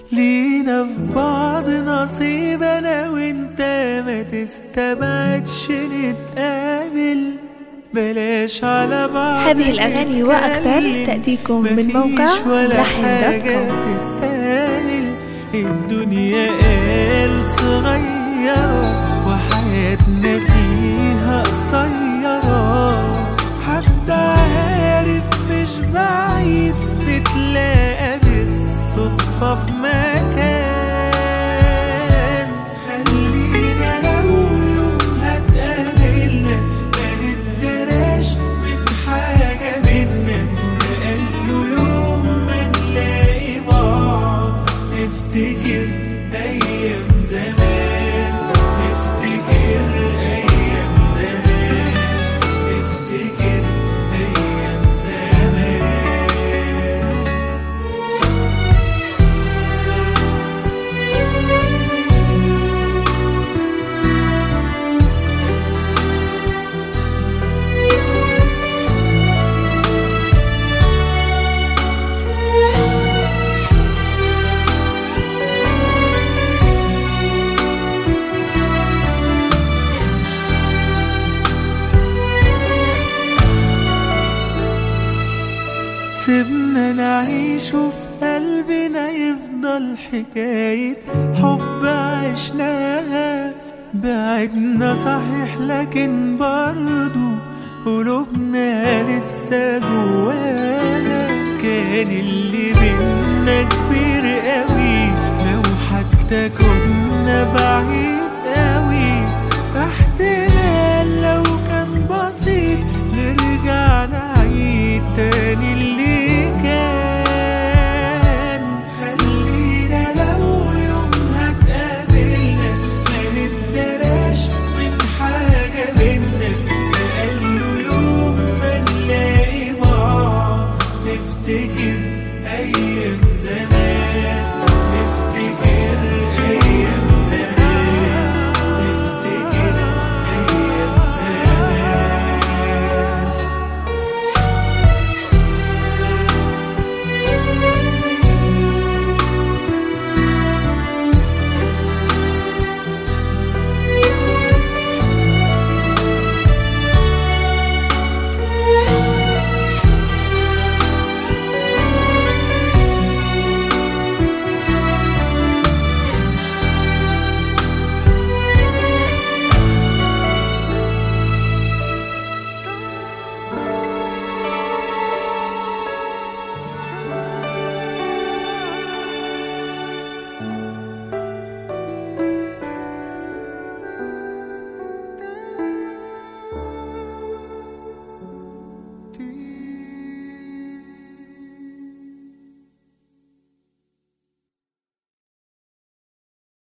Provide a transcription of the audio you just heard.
لينا في بعض نصيب انا وانت ما تستبعدش نتقابل بلاش على بعض هذه الأغاني وأكثر نتكلم. تأتيكم من مفيش موقع ولا لحن دوت حاجة كوم. تستاهل الدنيا قال صغيرة وحياتنا فيها قصيرة حد عارف مش بعيد نتلاقى بالصدفة في مكان خلينا لو يوم هتقابلنا ما ندراش من حاجة بينا نقله يوم ما نلاقي بعض نفتكر أيام زمان نفتكر أيام زمان نفتكر أيام زمان سيبنا نعيش وفي قلبنا يفضل حكاية حب عشناها بعدنا صحيح لكن برضو قلوبنا لسه جوانا كان اللي بينا كبير قوي لو حتى كنا بعيد قوي احتمال لو كان بسيط نرجع نعيد تاني اللي كان خلينا لو يوم هتقابلنا ما ندراش من حاجة بينا نقله يوم ما نلاقي بعض نفتكر أيام زمان